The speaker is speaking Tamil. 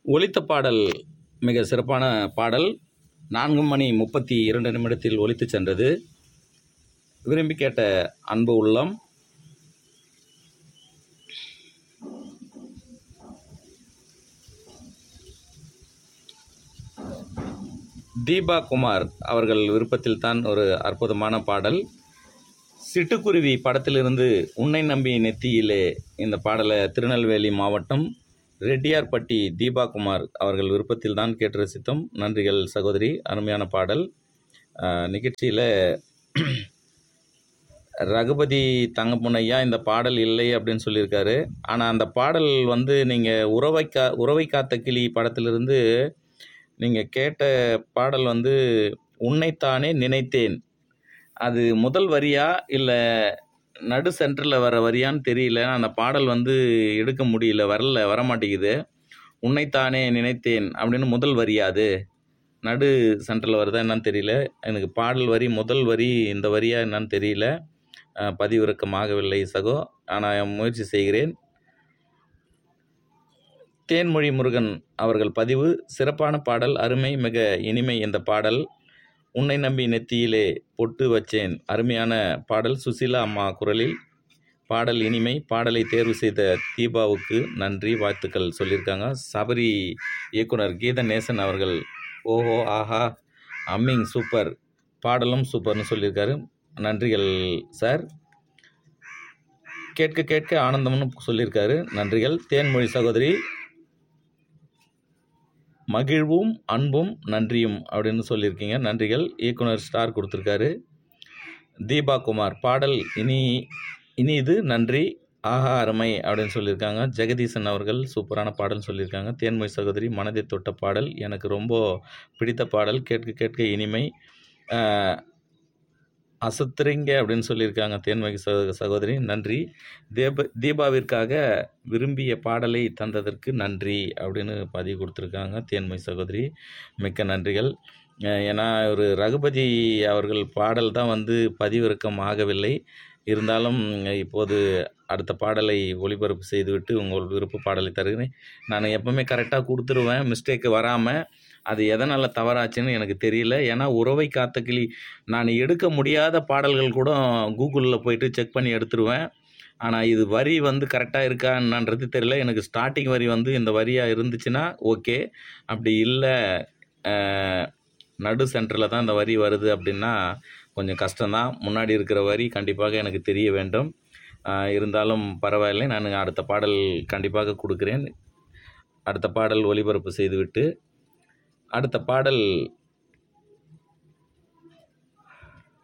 ஒலித்த பாடல் மிக சிறப்பான பாடல் நான்கு மணி முப்பத்தி இரண்டு நிமிடத்தில் ஒலித்து சென்றது விரும்பி கேட்ட அன்பு உள்ளம் தீபா குமார் அவர்கள் விருப்பத்தில் தான் ஒரு அற்புதமான பாடல் சிட்டுக்குருவி படத்திலிருந்து உன்னை நம்பி நெத்தியிலே இந்த பாடலை திருநெல்வேலி மாவட்டம் ரெட்டியார்பட்டி தீபா குமார் அவர்கள் விருப்பத்தில் தான் கேட்டு ரசித்தோம் நன்றிகள் சகோதரி அருமையான பாடல் நிகழ்ச்சியில் ரகுபதி தங்கப்புனையா இந்த பாடல் இல்லை அப்படின்னு சொல்லியிருக்காரு ஆனால் அந்த பாடல் வந்து நீங்கள் உறவை கா உறவை காத்த கிளி படத்திலிருந்து நீங்கள் கேட்ட பாடல் வந்து உன்னைத்தானே நினைத்தேன் அது முதல் வரியா இல்லை நடு சென்டரில் வர வரியான்னு தெரியல அந்த பாடல் வந்து எடுக்க முடியல வரல வரமாட்டேங்குது உன்னைத்தானே நினைத்தேன் அப்படின்னு முதல் வரியா அது நடு சென்டரில் வருதா என்னன்னு தெரியல எனக்கு பாடல் வரி முதல் வரி இந்த வரியா என்னன்னு தெரியல அஹ், பதிவிறக்கமாகவில்லை சகோ ஆனால் முயற்சி செய்கிறேன் தேன்மொழி முருகன் அவர்கள் பதிவு சிறப்பான பாடல் அருமை மிக இனிமை இந்த பாடல் உன்னை நம்பி நெத்தியிலே பொட்டு வச்சேன் அருமையான பாடல் சுசீலா அம்மா குரலில் பாடல் இனிமை பாடலை தேர்வு செய்த தீபாவுக்கு நன்றி வாழ்த்துக்கள் சொல்லியிருக்காங்க சபரி இயக்குனர் கீதநேசன் அவர்கள் ஓஹோ ஆஹா அம்மிங் சூப்பர் பாடலும் சூப்பர்னு சொல்லியிருக்காரு நன்றிகள் சார் கேட்க கேட்க ஆனந்தம்னு சொல்லியிருக்காரு நன்றிகள் தேன்மொழி சகோதரி மகிழ்வும் அன்பும் நன்றியும் அப்படின்னு சொல்லியிருக்கீங்க நன்றிகள் இயக்குனர் ஸ்டார் கொடுத்துருக்காரு தீபா குமார் பாடல் இனி இனி இது நன்றி ஆஹா அருமை அப்படின்னு சொல்லியிருக்காங்க ஜெகதீசன் அவர்கள் சூப்பரான பாடல் சொல்லியிருக்காங்க தேன்மொழி சகோதரி மனதை தொட்ட பாடல் எனக்கு ரொம்ப பிடித்த பாடல் கேட்க கேட்க இனிமை ஆஹ், அசத்துறீங்க அப்படின்னு சொல்லியிருக்காங்க தேன்மொழி சகோ சகோதரி நன்றி தேப தீபாவிற்காக விரும்பிய பாடலை தந்ததற்கு நன்றி அப்படின்னு பதிவு கொடுத்துருக்காங்க தேன்மொழி சகோதரி மிக்க நன்றிகள் அஹ் ஏன்னா ஒரு ரகுபதி அவர்கள் பாடல் தான் வந்து பதிவிறக்கம் ஆகவில்லை இருந்தாலும் இப்போது அடுத்த பாடலை ஒளிபரப்பு செய்துவிட்டு உங்கள் விருப்ப பாடலை தருகிறேன் நான் எப்பவுமே கரெக்டாக கொடுத்துருவேன் மிஸ்டேக் வராமல் அது எதனால் தவறாச்சுன்னு எனக்கு தெரியல ஏன்னா உறவை காத்த கிளி நான் எடுக்க முடியாத பாடல்கள் கூட கூகுளில் போயிட்டு செக் பண்ணி எடுத்துருவேன் ஆனால் இது வரி வந்து கரெக்டாக இருக்கா என்னன்றது தெரியல எனக்கு ஸ்டார்டிங் வரி வந்து இந்த வரியாக இருந்துச்சுன்னா ஓகே அப்படி இல்லை நடு சென்டரில் தான் இந்த வரி வருது அப்படின்னா கொஞ்சம் கஷ்டம்தான் முன்னாடி இருக்கிற வரி கண்டிப்பாக எனக்கு தெரிய வேண்டும் ஆஹ் இருந்தாலும் பரவாயில்லை நான் அடுத்த பாடல் கண்டிப்பாக கொடுக்குறேன் அடுத்த பாடல் ஒளிபரப்பு செய்துவிட்டு அடுத்த பாடல்